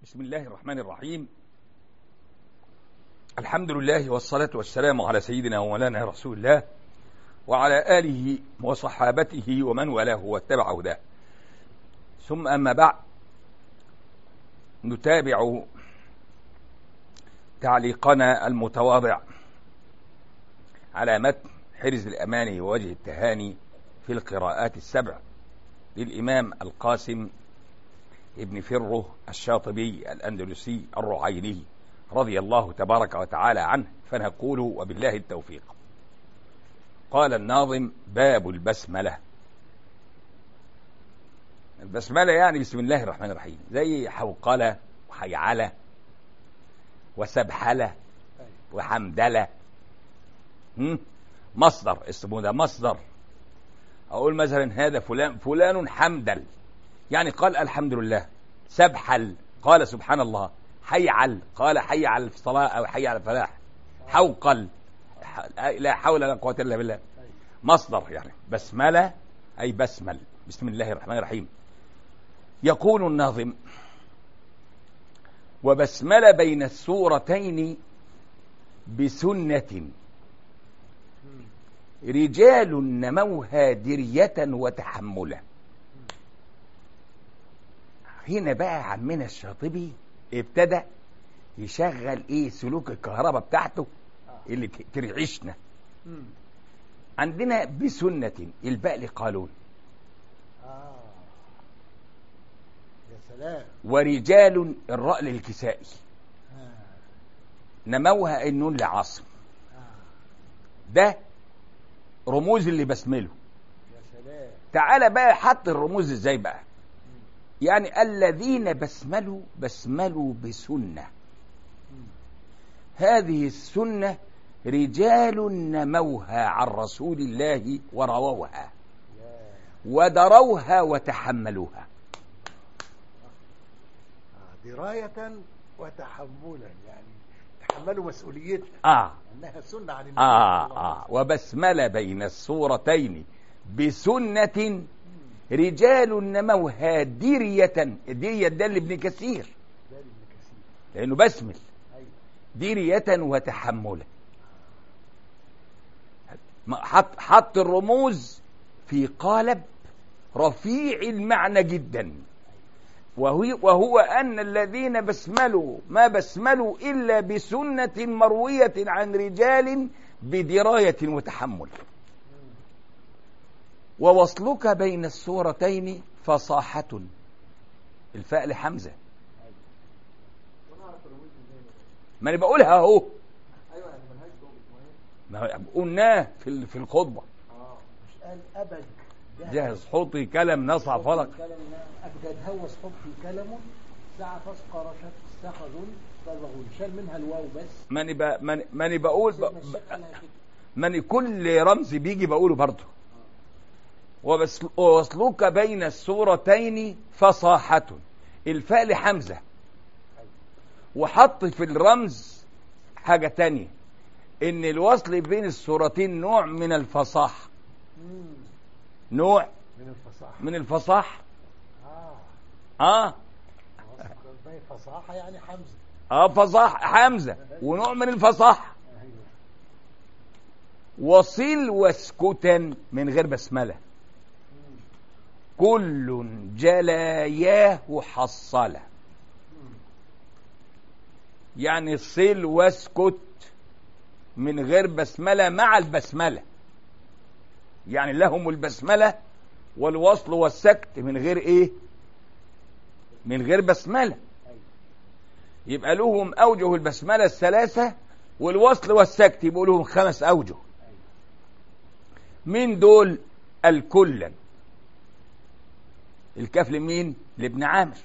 بسم الله الرحمن الرحيم الحمد لله والصلاة والسلام على سيدنا ومولانا رسول الله وعلى آله وصحابته ومن والاه واتبع هداه ثم أما بعد نتابع تعليقنا المتواضع على متن حرز الأماني ووجه التهاني في القراءات السبع للإمام القاسم ابن فره الشاطبي الأندلسي الرعيني رضي الله تبارك وتعالى عنه فنقول وبالله التوفيق قال الناظم باب البسملة البسملة يعني بسم الله الرحمن الرحيم زي حوقلة وحيعلة وسبحلة وحمدلة هم؟ مصدر اسمه ده مصدر أقول مثلا هذا فلان فلان حمدل يعني قال الحمد لله سبحل قال سبحان الله حيعل قال حي على الصلاة أو حي على الفلاح حوقل لا حول ولا قوة إلا بالله مصدر يعني بسملة أي بسمل بسم الله الرحمن الرحيم يقول الناظم وبسمل بين السورتين بسنة رجال نموها درية وتحملا هنا بقى عمنا الشاطبي ابتدى يشغل ايه سلوك الكهرباء بتاعته اللي ترعشنا عندنا بسنة الباء لقالون آه. يا سلام ورجال الراء للكسائي آه. نموها النون لعاصم آه. ده رموز اللي بسمله يا سلام تعالى بقى حط الرموز ازاي بقى يعني الذين بسملوا بسملوا بسنة مم. هذه السنة رجال نموها عن رسول الله ورووها يا ودروها وتحملوها آه. دراية وتحملا يعني تحملوا مسؤوليتها آه انها سنة عن النبي آه صلى الله عليه آه وبسمل بين السورتين بسنة رجال نموها درية درية ده لابن كثير وسلم. ده ابن كثير لأنه بسمل ايوه درية وتحملا ما- حط حط الرموز في قالب رفيع المعنى جدا وهو, وهو أن الذين بسملوا ما بسملوا إلا بسنة مروية عن رجال بدراية وتحمل ووصلك بين السورتين فصاحة الفاء لحمزة ما انا بقولها اهو ايوه يعني ملهاش ضابط ما هو قلناه في ال- في الخطبه اه مش قال ابد جهز حطي كلم نصع فلق كلم ابجد هوس حبي كلم ساعة فسق رشت استخذ بلغون شال منها الواو بس ماني ب... ماني ماني بقول ب... سيبنا ب... الشيخ قالها كده. ماني كل رمز بيجي بقوله برضه وبس ووصلك بين السورتين فصاحة الفاء لحمزة وحط في الرمز حاجة تانية ان الوصل بين السورتين نوع من الفصاحة مم. نوع من الفصاحة من الفصاحة اه اه وصل بين فصاحة يعني حمزة اه فصاحة حمزة ونوع من الفصاحة ايوه وصل واسكتا من غير بسملة مم. كل جلاياه حصلة مم. يعني صل واسكت من غير بسملة مع البسملة يعني لهم البسملة والوصل والسكت من غير ايه من غير بسملة ايوه يبقى لهم أوجه البسملة الثلاثة والوصل والسكت يبقوا لهم خمس أوجه ايوه من دول الكلا الكاف لمين لابن عامر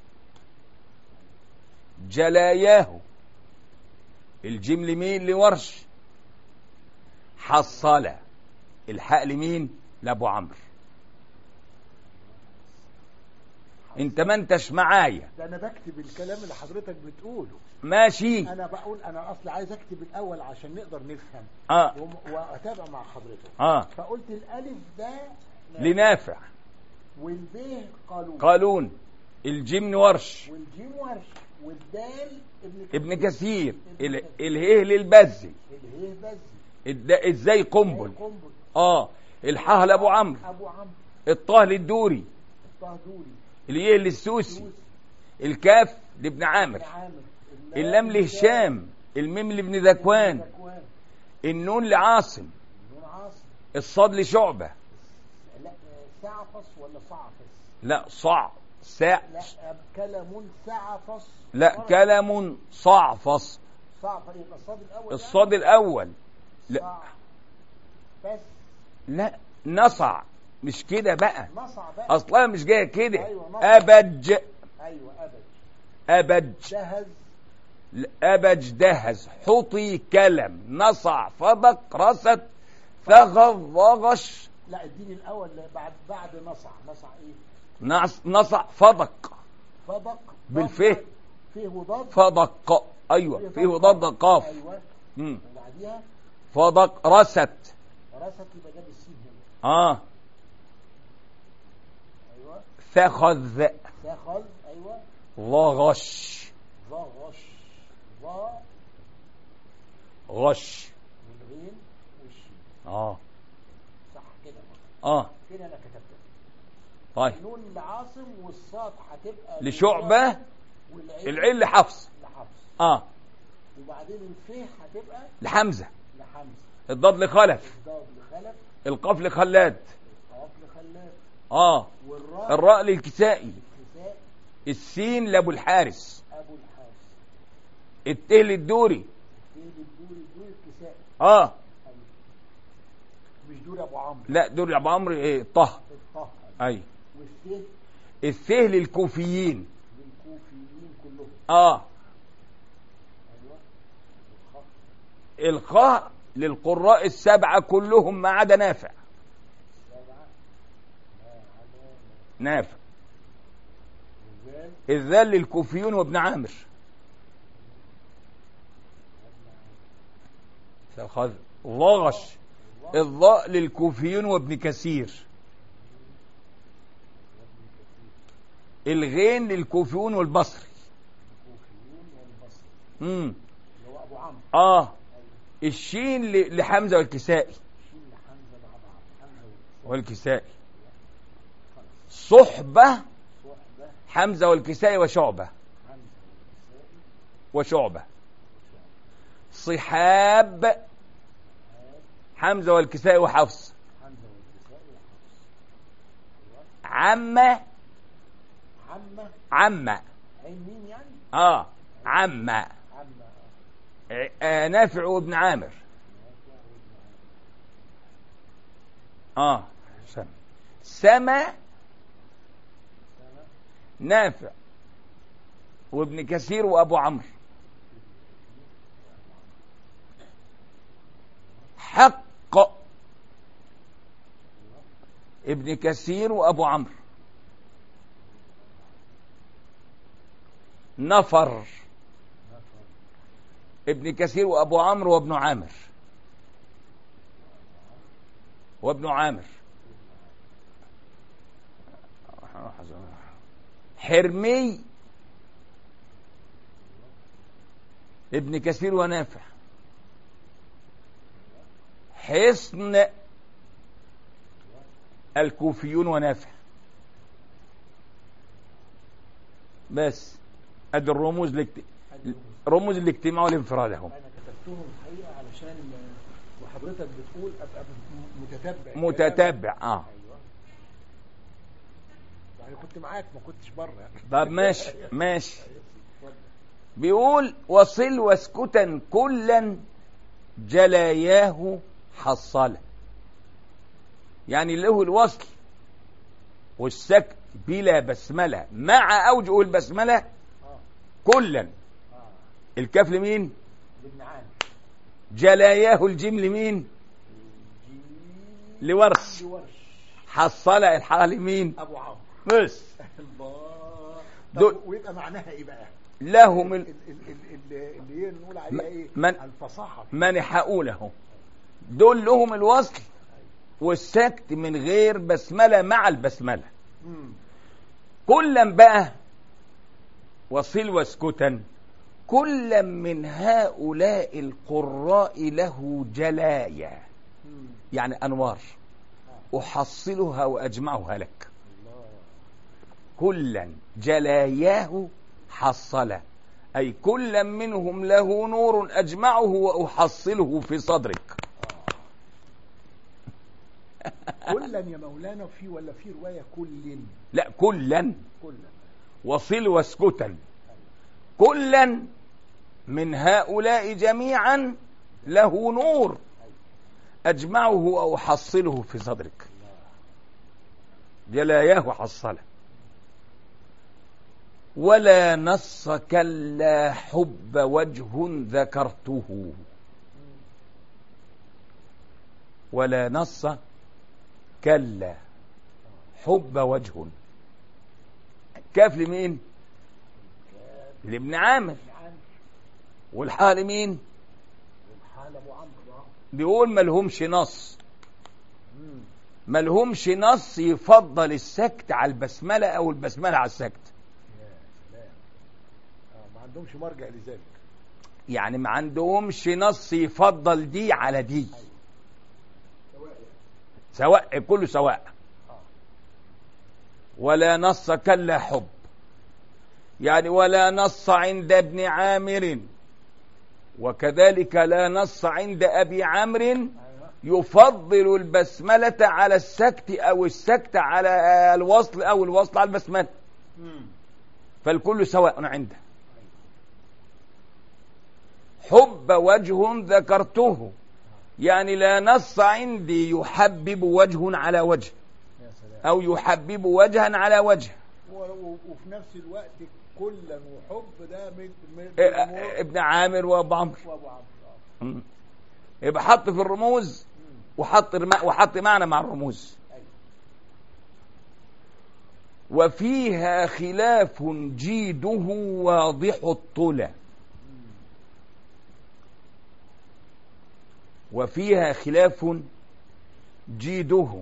جلاياه الجيم لمين لورش حصل الحاء لمين لابو عمرو انت ما انتش معايا ده انا بكتب الكلام اللي حضرتك بتقوله ماشي انا بقول انا اصل عايز اكتب الاول عشان نقدر نفهم اه وم- واتابع مع حضرتك اه فقلت الالف ده لنافع والب قالوا قالون الجيم ورش والجيم ورش والدال ابن كثير ابن كثير ابن ال- كثير. الهيه للبزي الهيه بزي الد- ازاي قنبل قنبل اه الحاء لابو عمرو ابو عمرو الطه للدوري الطهدوري اليه للسوسي سوسي الكاف لابن عامر بن عامر اللام لهشام الميم لابن ذكوان ذكوان النون لعاصم نون عاصم الصاد لشعبة لا سعفص ولا صعفص لا صع ساع لا كلم سعفص لا فرق. كلم صعفص صعفص يبقى الصاد الاول الصاد الأول لا. صع بس لا نصع مش كده بقى نصع بقى أصلها مش جاية كده أيوة، نصع. أبج ايوه ابج أبج جهز أبج دهز حطي كلم نصع فضق رست ثغض ضغش لا اديني الاول بعد بعد نصع نصع ايه نص- نصع فضق فضق بالفه. ضاد، فيه وضاد فضق أيوة فيه ضد قاف ايوه مم. وبعديها فضق رست رست يبقى جاب السين هنا آه ايوه فخذ ساخذ ايوه ضغش ضغش ضا غش والغين والشين اه صح كده اه فين انا كتبتها طيب النون لعاصم والصاد هتبقى لشعبة، لشعبة، والعين العين لحفص لحفص اه وبعدين الفيه هتبقى لحمزة لحمزه الضاد لخلف الضاد لخلف القاف لخلاد القاف لخلاف اه والراء الراء للكسائي لكساء السين لابو الحارس ابو الحارس الته للدوري في الدوري الدوري الكساء اه أيوة. مش دوري ابو عمرو لا دوري ابو عمرو ايه طه الطه اي والثه الثه للكوفيين للكوفيين كلهم اه ايوه الخاء الخاء للقراء السبعة كلهم ما عدا نافع سبعه ما علامه نافع الذال الذال للكوفيون وابن عامر فخذ ضغش الضاء للكوفيون وابن كثير الغين للكوفيون والبصري الكوفيون والبصري امم اللي هو ابو عمرو اه ايوه الشين ل- لحمزه والكسائي شيل حمزه مع بعض حمزه والكسائي خلاص صحبه صحبه حمزه والكسائي وشعبه حمزه والكسائي وشعبه صحاب هاد حمزه والكسائي وحفص حمزه والكسائي وحفص ايوه عمه عمه عمه عين مين يعني اه عمه عمه ع- آه نافع وابن عامر نافع وابن عمرو اه سما سما سنه نافع وابن كثير وابو عمرو حق ابن كثير وابو عمرو نفر نفر ابن كثير وابو عمرو وابن عامر وابن عامر حرمي ابن كثير ونافع حصن الكوفيون ونافع بس ادي الرموز لاكت... رموز الاجتماع والانفراد اهو انا كتبتهم الحقيقه علشان آه، وحضرتك بتقول ابقى م- متتبع متتبع اه ايوه يعني كنت معاك ما كنتش بره يعني طب ماشي ماشي اتفضل. بيقول وصل واسكتا كلا جلاياه حصله يعني له الوصل والسكت بلا بسملة مع أوجه البسملة اه كلا اه الكاف لمين ابن عامر جلاياه الجيم لمين الجيم لورش ورش حصل الحاء لمين ابو عمرو بس الله دول- طب ويبقى معناها ايه بقى؟ لهم ال- ال- ال- ال- ال- اللي هي نقول عليها ايه؟ من- الفصاحه من حقوله دول لهم الوصل والسكت من غير بسملة مع البسملة امم كلا بقى وصل واسكتا كل من هؤلاء القراء له جلايا مم. يعني أنوار أحصلها وأجمعها لك الله كلا جلاياه حصل أي كل منهم له نور أجمعه وأحصله في صدرك كلا يا مولانا في ولا في رواية كل لا كلا كلا وصل واسكتا كلا من هؤلاء جميعا له نور أجمعه أو أحصله في صدرك جلاياه حصله ولا نص كلا حب وجه ذكرته ولا نص كلا حب وجه كاف لمين لابن عامر عن والحال لمين والحال ابو عمرو بيقول ملهمش نص مم. ملهمش نص يفضل السكت على البسملة أو البسملة على السكت يا سلام آه ما عندهمش مرجع لذلك يعني ما عندهمش نص يفضل دي على دي سواء يعني. سواء كله سواء آه. ولا نص كلا حب يعني ولا نص عند ابن عامر وكذلك لا نص عند أبي عمرو ايوه يفضل البسملة على السكت أو السكت على الوصل أو الوصل على البسملة مم. فالكل سواء عنده حب وجه ذكرته يعني لا نص عندي يحبب وجه على وجه يا سلام أو يحبب وجها على وجه و- و- وفي نفس الوقت كلا وحب ده من من إيه، إيه، ابن عامر وابو عمرو وابو عمرو آه. مم. يبقى حط في الرموز مم. وحط الم- وحط معنى مع الرموز أيوة. وفيها خلاف جيده واضح الطلى مم. وفيها خلاف جيده مم.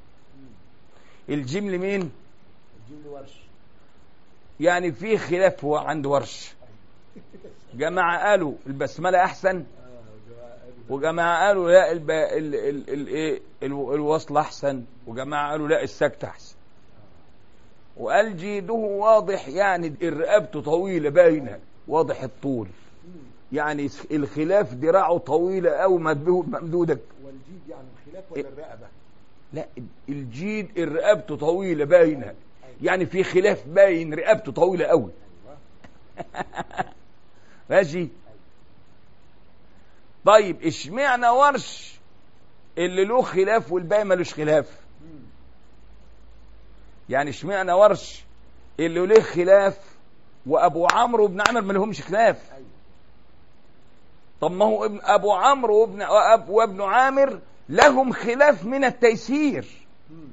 الجيم لمين الجيم ورش يعني في خلاف هو عند ورش جماعة قالوا البسملة أحسن آه، جماعة قالوا- وجماعة قالوا لا الب... ال... ال... ال... إيه؟ ال... الوصل أحسن وجماعة قالوا لا السكت أحسن وقال جيده واضح يعني رقبته طويلة باينة واضح الطول مم. يعني الخلاف دراعه طويلة أو ممدودة والجيد يعني الخلاف ولا الرقبة لا الجيد رقبته طويلة باينة يعني في خلاف باين رقبته طويلة قوي ايوه ماشي طيب اشمعنى ورش اللي له خلاف والباقي ملوش خلاف مم. يعني اشمعنى ورش اللي له خلاف وابو عمرو وابن عامر ملهمش خلاف ايوه طب ما هو ابن ابو عمرو وابن وأب وابن عامر لهم خلاف من التيسير مم.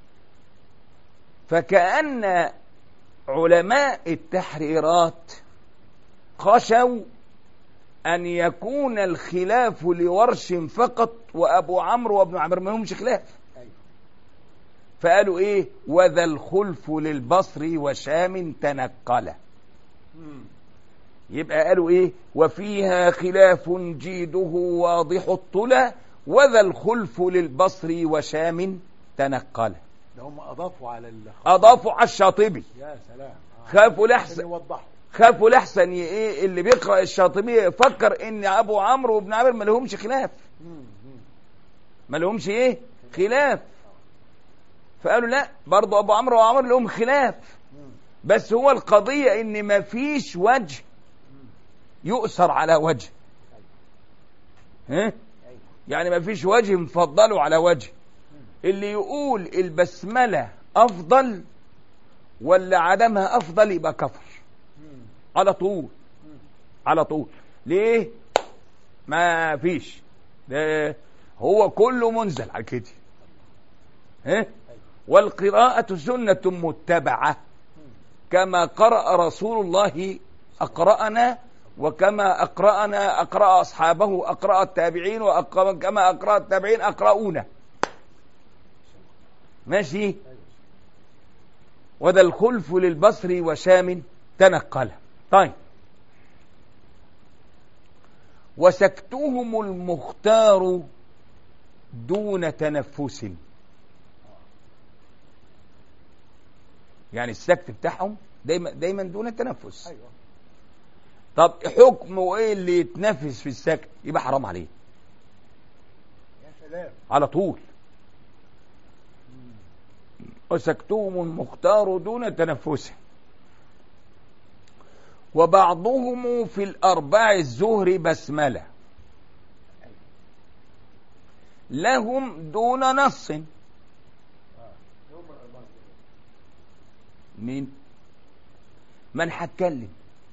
فكأن علماء التحريرات خشوا أن يكون الخلاف لورش فقط وأبو عمرو وابن عمرو ما لهمش خلاف ايوه فقالوا إيه وذا الخلف للبصر وشام تنقل مم. يبقى قالوا إيه وفيها خلاف جيده واضح الطلى وذا الخلف للبصر وشام تنقل ده هم اضافوا على ال أضافوا على الشاطبي يا سلام آه. خافوا عشان لحسن يوضحوا خافوا لحسن ي- ايه اللي بيقرا الشاطبيه يفكر ان ابو عمرو وابن عامر ما لهمش خلاف مم. مم. ما لهمش ايه خلاف فقالوا لا برضه ابو عمرو وعمر لهم خلاف مم. بس هو القضيه ان ما فيش وجه مم. يؤثر على وجه ها ايوه يعني ما فيش وجه مفضله على وجه اللي يقول البسمله افضل ولا عدمها افضل يبقى كفر مم. على طول مم. على طول ليه ما فيش ده هو كله منزل على كده ها ايوه والقراءة سنة متبعة مم. كما قرأ رسول الله أقرأنا وكما أقرأنا أقرأ أصحابه أقرأ التابعين وكما أقرأ التابعين أقرؤونا ماشي ايوه وذا الخلف للبصر وشام تنقل طيب وسكتهم المختار دون تنفس يعني السكت بتاعهم دايما دايما دون تنفس ايوه طب حكمه ايه اللي يتنفس في السكت يبقى حرام عليه يا سلام على طول وسكتهم المختار دون تنفسه وبعضهم في الأربع الزهر بسملة لهم دون نص اه يوم الاربعاء مين من هتكلم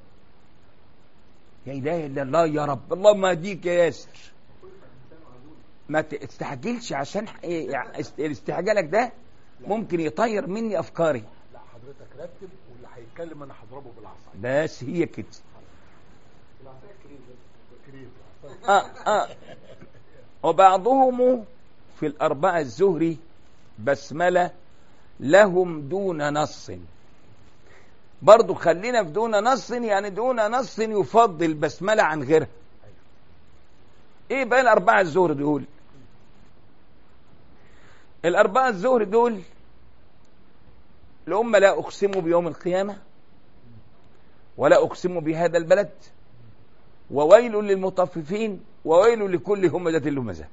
يا إله إلا الله يا رب اللهم اهديك يا ياسر ما تستعجلش عشان ح- إيه يعني است- استعجالك ده ممكن يطير مني أفكاري لا حضرتك رتب واللي هيتكلم انا هضربه بالعصايه بس هي كده بالعصايه كريم كريم آه آه وبعضهم في الأربعة الزهري بسملة لهم دون نص برضو خلينا في دون نص يعني دون نص يفضل بسملة عن غيرها ايه بقى الأربعة الزهر دول الأربعة الزهر دول الأمة لا أقسم بيوم القيامة ولا أقسم بهذا البلد وويل للمطففين وويل لكل همزة لمزة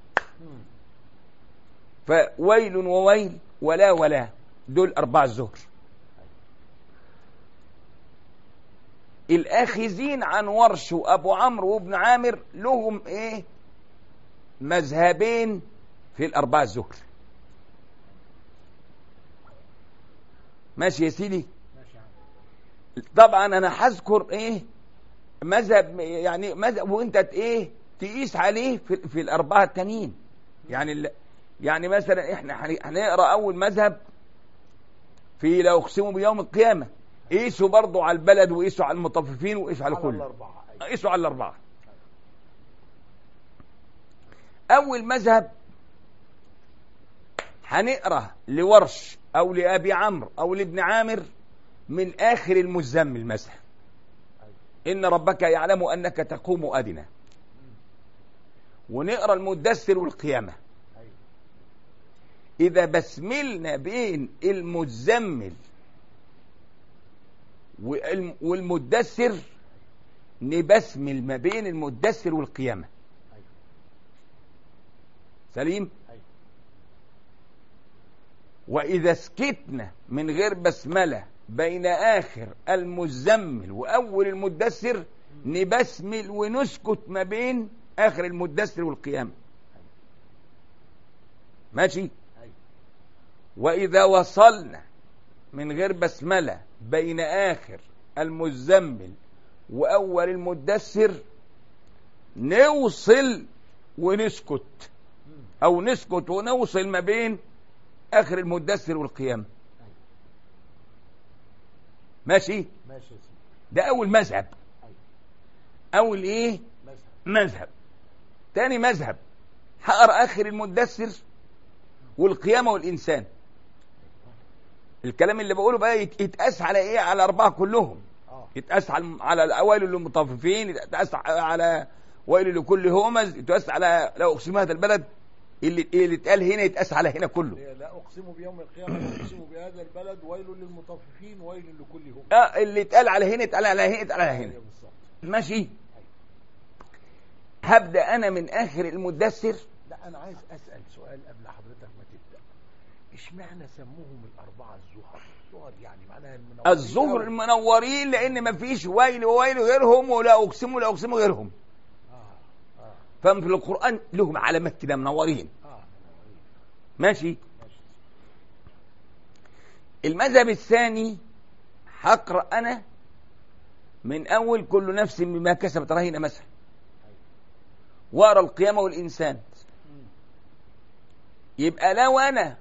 فويل وويل ولا ولا دول أربع الزهر الآخذين عن ورش وأبو عمرو وابن عامر لهم إيه مذهبين في الأربع الزهر ماشي يا سيدي ماشي يا عم طبعا انا هذكر ايه مذهب يعني مذهب وانت ت- ايه تقيس عليه في, في الاربعه التانيين يعني ال- يعني مثلا احنا هن- هنقرا اول مذهب في لا اقسم بيوم القيامه قيسوا برضو على البلد وقيسوا على المطففين وقيسوا على على كله الاربعه أيوة. قيسوا على الاربعه اول مذهب هنقرا لورش او لابي عمرو او لابن عامر من اخر المزمل مثلا ان ربك يعلم انك تقوم ادنى ونقرا المدثر والقيامه ايوه اذا بسملنا بين المزمل والم- والمدثر نبسمل ما بين المدثر والقيامه ايوه سليم ايوه وإذا سكتنا من غير بسملة بين آخر المزمل وأول المدثر نبسمل ونسكت ما بين آخر المدثر والقيامة ماشي ايوه وإذا وصلنا من غير بسملة بين آخر المزمل وأول المدثر نوصل ونسكت مم. أو نسكت ونوصل ما بين آخر المدثر والقيامة أيوة. ماشي ماشي يا سيدي ده أول مذهب ايوه أول إيه مذهب مذهب تاني مذهب هقرا آخر المدثر والقيامة والإنسان الكلام اللي بقوله بقى يت- يتقاس على إيه على أربعة كلهم اه يتقاس على على الأوائل للمطففين يتقاس على ويل لكل همز يتقاس على لو أقسم هذا البلد اللي اللي اتقال هنا يتقاس على هنا كله لا لا اقسم بيوم القيامه لا اقسم بهذا البلد ويل للمطففين ويل لكل هم اه اللي اتقال على هنا اتقال على هنا اتقال على هنا أيوة بالظبط ماشي هبدأ أنا من آخر المدثر لا انا عايز اسال سؤال قبل حضرتك ما تبدا اشمعنى سموهم الاربعه الزهر الزهر يعني معناها المنورين الظهر أوي. المنورين لأن ما فيش ويل وويل غيرهم ولا أقسم ولا أقسم غيرهم اه اه ففي القرآن لهم علامات كده منورين اه منورين ماشي ماشي المذهب الثاني هقرأ أنا من أول كل نفس بما كسبت رهينة مثلا وأقرأ القيامة والإنسان مم. يبقى لو أنا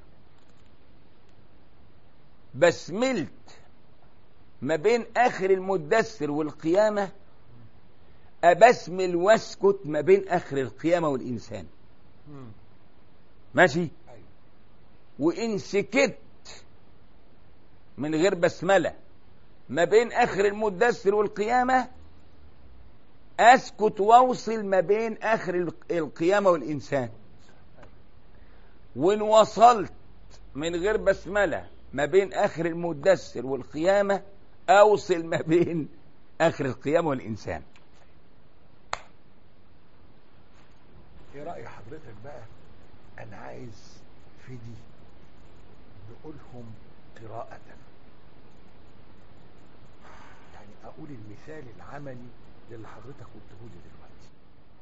بسملت ما بين آخر المدثر والقيامة أبسمل واسكت ما بين آخر القيامة والإنسان مم. ماشي ايوه وإن سكت من غير بسملة ما بين آخر المدثر والقيامة أسكت وأوصل ما بين آخر الق- القيامة والإنسان وإن وصلت من غير بسملة ما بين آخر المدثر والقيامة أوصل ما بين آخر القيامة والإنسان ايه رأي حضرتك بقى انا عايز في دي نقولهم قراءة يعني اقول المثال العملي اللي حضرتك قلته لي دلوقتي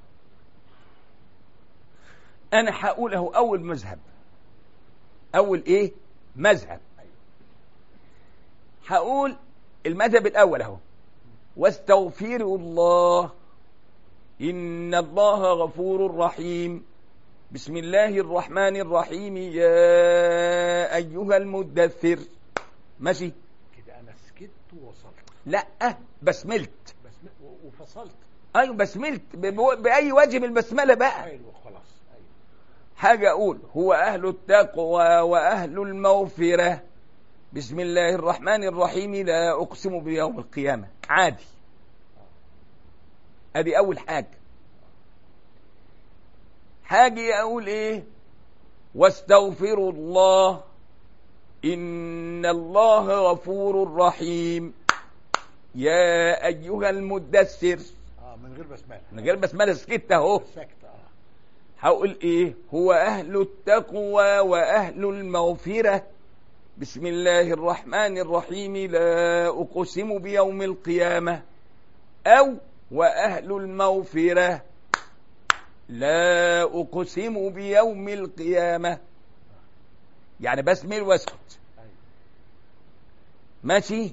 أنا هقوله أول مذهب أول إيه مذهب ايوه هقول المذهب الأول أهو واستغفروا الله إن الله غفور رحيم بسم الله الرحمن الرحيم يا أيها المدثر ماشي كده انا سكت ووصلت لا بسملت بس م- و- وفصلت أيوة بسملت ب- بأي وجه من البسملة بقى ايوه خلاص ايوه حاجة أقول هو أهل التقوى وأهل المغفرة بسم الله الرحمن الرحيم لا أقسم بيوم القيامة عادي أدي أول حاجة حاجة أقول إيه واستغفروا الله إن الله غفور رحيم يا أيها المدثر اه من غير بسمله من غير بسملة سكت أهو سكت اه هقول ايه هو اهل التقوى واهل المغفرة بسم الله الرحمن الرحيم لا اقسم بيوم القيامة او واهل المغفرة لا اقسم بيوم القيامة يعني بسمل واسكت ايوه ماشي ايوه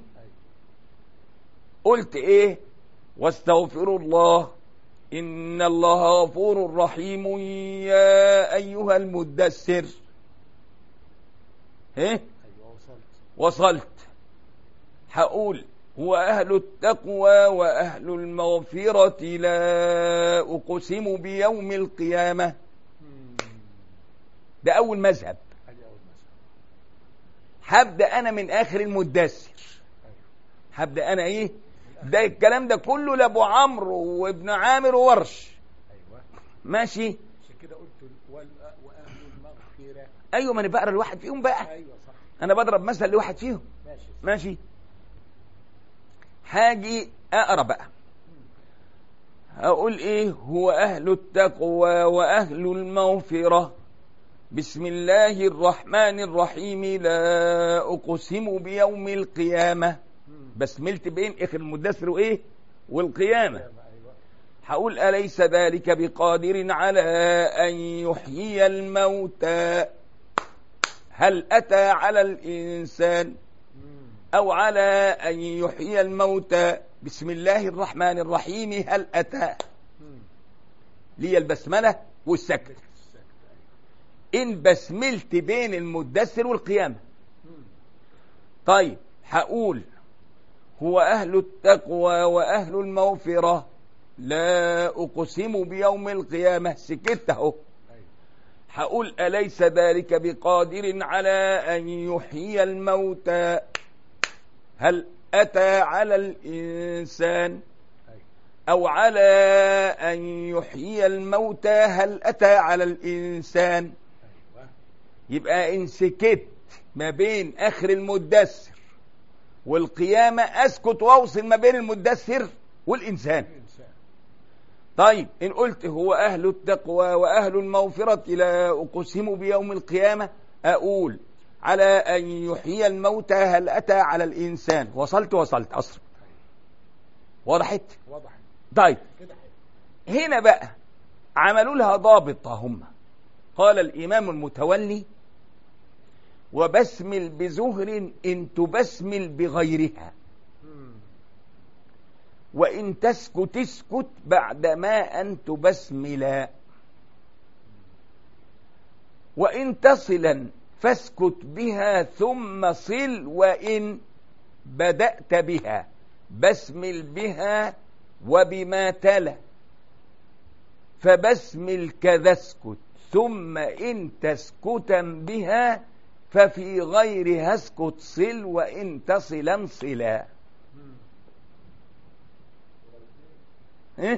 قلت ايه واستغفروا الله ان الله غفور رحيم يا ايها المدثر ايه ايوه وصلت وصلت هقول هو اهل التقوى واهل المغفرة لا اقسم بيوم القيامة مم. ده اول مذهب ادي اول مثلا هبدأ انا من اخر المدثر ايوه هبدأ انا ايه ده الكلام ده كله لابو عمرو وابن عامر وورش ايوه ماشي عشان كده قلت وال- واهل المغفره ايوه ما انا بقرا الواحد فيهم بقى ايوه صح انا بضرب مثل لواحد فيهم ماشي ماشي هاجي اقرا بقى هقول ايه هو اهل التقوى واهل المغفره بسم الله الرحمن الرحيم لا اقسم بيوم القيامه مم. بسملت بين اخر المدثر وايه والقيامه ايوه هقول أليس ذلك بقادر على أن يحيي الموتى هل أتى على الإنسان مم. أو على أن يحيي الموتى بسم الله الرحمن الرحيم هل أتى مم. لي البسملة والسكت سكت سكت ايوه إن بسملت بين المدثر والقيامة مم. طيب هقول هو أهل التقوى وأهل المغفرة لا أقسم بيوم القيامة سكت أهو ايوه هقول أليس ذلك بقادر على أن يحيي الموتى هل أتى على الإنسان ايوه أو على أن يحيي الموتى هل أتى على الإنسان ايوه يبقى إن سكت ما بين آخر المدثر والقيامة أسكت وأوصل ما بين المدثر والإنسان الانسان طيب إن قلت هو أهل التقوى وأهل المغفرة لا أقسم بيوم القيامة أقول على أن يحيي الموتى هل أتى على الإنسان وصلت وصلت أصلا وضحت وضح طيب كده حلو هنا بقى عملوا لها ضابط هم قال الإمام المتولي وبسمل بزهر إن تبسمل بغيرها مم. وإن تسكت اسكت بعدما أن تبسملا وإن تصلا فاسكت بها ثم صل وإن بدأت بها بسمل بها وبما تلا فبسمل كذا اسكت ثم إن تسكتا بها ففي غيرها اسكت صل وإن تصلا صلا إيه؟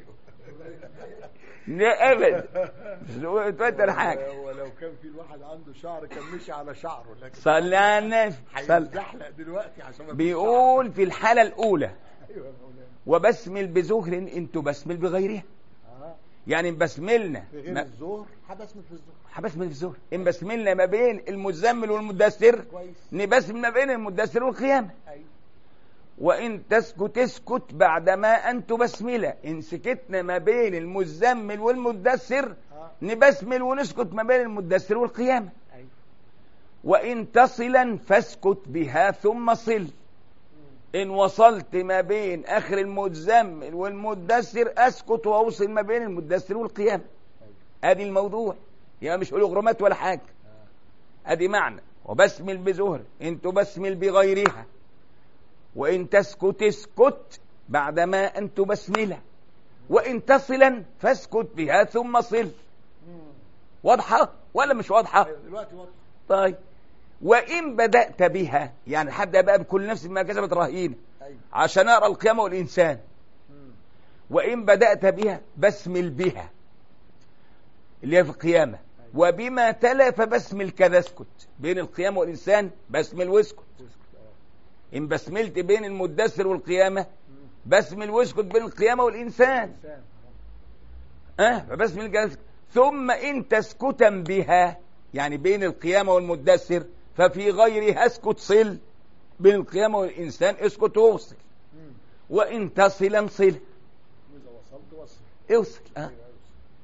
لا ابدا مش تقدر حاجه ولو كان في الواحد عنده شعر كان مشي على شعره لكن صلى على النبي صلى هيتزحلق دلوقتي عشان ما فيش بيقول في الحاله الاولى شعر. ايوه يا مولانا وبسمل بزهر ان تبسمل بغيرها اه يعني بسملنا في غير ما- الظهر حبسمل في الظهر هبسمل في الزهر ان بسملنا ما بين المزمل والمدثر كويس نبسمل ما بين المدثر والقيامه ايوه وإن تسكت اسكت بعدما أن تبسمل إن سكتنا ما بين المزمل والمدثر اه نبسمل ونسكت ما بين المدثر والقيامة ايوه وإن تصلا فاسكت بها ثم صل مم. إن وصلت ما بين آخر المزمل والمدثر أسكت وأوصل ما بين المدثر والقيامة ايوه أدي الموضوع يبقى مش هولوغرامات ولا حاجة اه ادي معنى وبسمل بزهر ان تبسمل بغيرها وان تسكت اسكت بعدما ان تبسملها وان تصلا فاسكت بها ثم صل مم. واضحه ولا مش واضحه ايوه دلوقتي واضح طيب وان بدات بها يعني حد بقى بكل نفس ما كسبت رهينه ايوه عشان اقرا القيامه والانسان مم. وان بدات بها بسمل بها اللي هي في القيامه وبما تلا فبسمل كذا اسكت بين القيامه والانسان بسمل واسكت تسكت اه ان بسملت بين المدثر والقيامه مم. بسمل واسكت بين القيامه والانسان انسان اه فبسمل كذا ثم ان تسكتا بها يعني بين القيامه والمدثر ففي غيرها اسكت صل بين القيامه والانسان اسكت واوصل مم. وان تصلا صل اذا وصلت وصل اوصل اه ايوه اوصل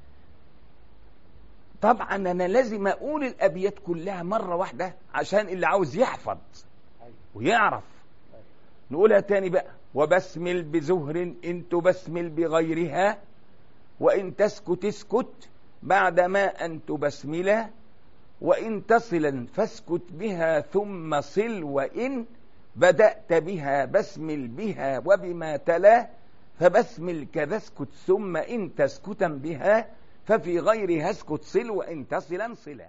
طبعا انا لازم اقول الابيات كلها مره واحده عشان اللي عاوز يحفظ ايوه ويعرف ايوه نقولها تاني بقى وبسمل بزهر إن تبسمل بغيرها وإن تسكت اسكت بعدما أن تبسملا وإن تصلا فاسكت بها ثم صل وإن بدأت بها بسمل بها وبما تلا فبسمل كذا اسكت ثم إن تسكتا بها ففي غيرها اسكت صل وإن تصلا صلا